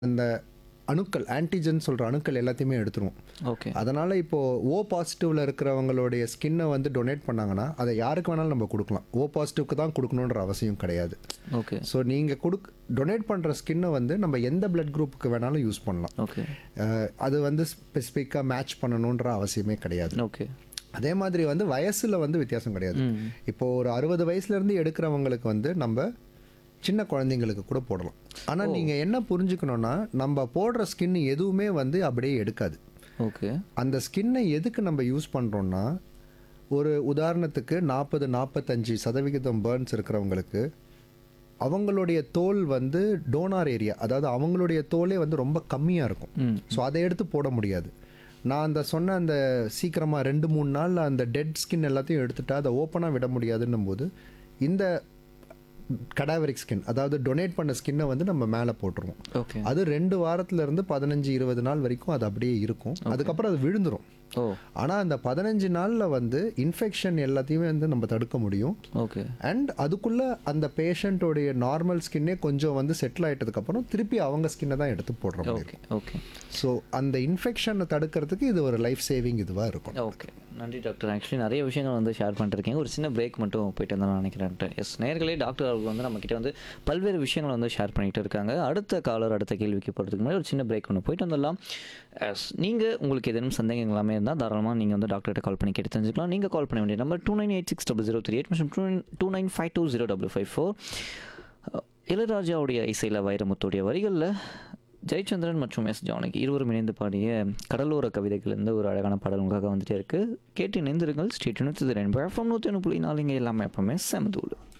அந்த அணுக்கள் ஆன்டிஜன் சொல்கிற அணுக்கள் எல்லாத்தையுமே எடுத்துருவோம் ஓகே அதனால் இப்போது ஓ பாசிட்டிவில் இருக்கிறவங்களுடைய ஸ்கின்னை வந்து டொனேட் பண்ணாங்கன்னா அதை யாருக்கு வேணாலும் நம்ம கொடுக்கலாம் ஓ பாசிட்டிவ்க்கு தான் கொடுக்கணுன்ற அவசியம் கிடையாது ஓகே ஸோ நீங்கள் கொடுக் டொனேட் பண்ணுற ஸ்கின்னை வந்து நம்ம எந்த பிளட் குரூப்புக்கு வேணாலும் யூஸ் பண்ணலாம் ஓகே அஹ் அது வந்து ஸ்பெசிஃபிக்காக மேட்ச் பண்ணணுன்ற அவசியமே கிடையாது ஓகே அதே மாதிரி வந்து வயசில் வந்து வித்தியாசம் கிடையாது இப்போ ஒரு அறுபது வயசுலேருந்து எடுக்கிறவங்களுக்கு வந்து நம்ம சின்ன குழந்தைங்களுக்கு கூட போடலாம் ஆனால் நீங்கள் என்ன புரிஞ்சுக்கணுன்னா நம்ம போடுற ஸ்கின் எதுவுமே வந்து அப்படியே எடுக்காது ஓகே அந்த ஸ்கின்னை எதுக்கு நம்ம யூஸ் பண்ணுறோன்னா ஒரு உதாரணத்துக்கு நாற்பது நாற்பத்தஞ்சு சதவிகிதம் பேர்ன்ஸ் இருக்கிறவங்களுக்கு அவங்களுடைய தோல் வந்து டோனார் ஏரியா அதாவது அவங்களுடைய தோலே வந்து ரொம்ப கம்மியாக இருக்கும் ம் ஸோ அதை எடுத்து போட முடியாது நான் அந்த சொன்ன அந்த சீக்கிரமாக ரெண்டு மூணு நாளில் அந்த டெட் ஸ்கின் எல்லாத்தையும் எடுத்துட்டா அதை ஓப்பனாக விட முடியாதுன்னும் போது இந்த கடாவரிக் ஸ்கின் அதாவது டொனேட் பண்ண ஸ்கின்னை வந்து நம்ம மேலே போட்டுருவோம் ஓகே அது ரெண்டு வாரத்துல இருந்து பதினஞ்சு இருபது நாள் வரைக்கும் அது அப்படியே இருக்கும் அதுக்கப்புறம் அது விழுந்துரும் ஓ ஆனால் அந்த பதினஞ்சு நாளில் வந்து இன்ஃபெக்ஷன் எல்லாத்தையுமே வந்து நம்ம தடுக்க முடியும் ஓகே அண்ட் அதுக்குள்ளே அந்த பேஷண்ட்டோடைய நார்மல் ஸ்கின்னே கொஞ்சம் வந்து செட்டில் ஆகிட்டதுக்கப்புறம் திருப்பி அவங்க ஸ்கின்னை தான் எடுத்து போடுற மாதிரி ஓகே ஓகே ஸோ அந்த இன்ஃபெக்ஷனை தடுக்கிறதுக்கு இது ஒரு லைஃப் சேவிங் இதுவாக இருக்கும் ஓகே நன்றி டாக்டர் ஆக்சுவலி நிறைய விஷயங்கள் வந்து ஷேர் பண்ணிருக்கீங்க ஒரு சின்ன பிரேக் மட்டும் போயிட்டு வந்து நான் நினைக்கிறேன் எஸ் நேர்களே டாக்டர் அவர்கள் வந்து நம்மக்கிட்ட வந்து பல்வேறு விஷயங்கள் வந்து ஷேர் பண்ணிட்டு இருக்காங்க அடுத்த காலர் அடுத்த கேள்விக்கு போகிறதுக்கு முன்னாடி ஒரு சின்ன பிரேக் ஒன்று போயிட்டு வந்துடலாம் எஸ் நீங்கள் உங்களுக்கு ஏதேனும் சந்தேகங்கள் எல்லாமே இருந்தால் தாராளமாக நீங்கள் வந்து டாக்டர்கிட்ட கால் பண்ணி கேட்டு தெரிஞ்சுக்கலாம் நீங்கள் கால் பண்ண வேண்டிய number two nine eight six double zero three eight மற்றும் two nine two nine five two zero double five four இளையராஜாவுடைய இசையில் வைரமுத்துடைய வரிகளில் ஜெயச்சந்திரன் மற்றும் எஸ் ஜானகி இருவரும் இணைந்து பாடிய கடலோர கவிதைகள் இருந்து ஒரு அழகான பாடல் உங்களுக்காக வந்துட்டே இருக்கு கேட்டு இணைந்திருங்கள் ஸ்டேட் நூற்றி ரெண்டு எஃப்எம் நூற்றி ஒன்று புள்ளி நாலுங்க எல்லாமே எப்பவுமே செமதூள்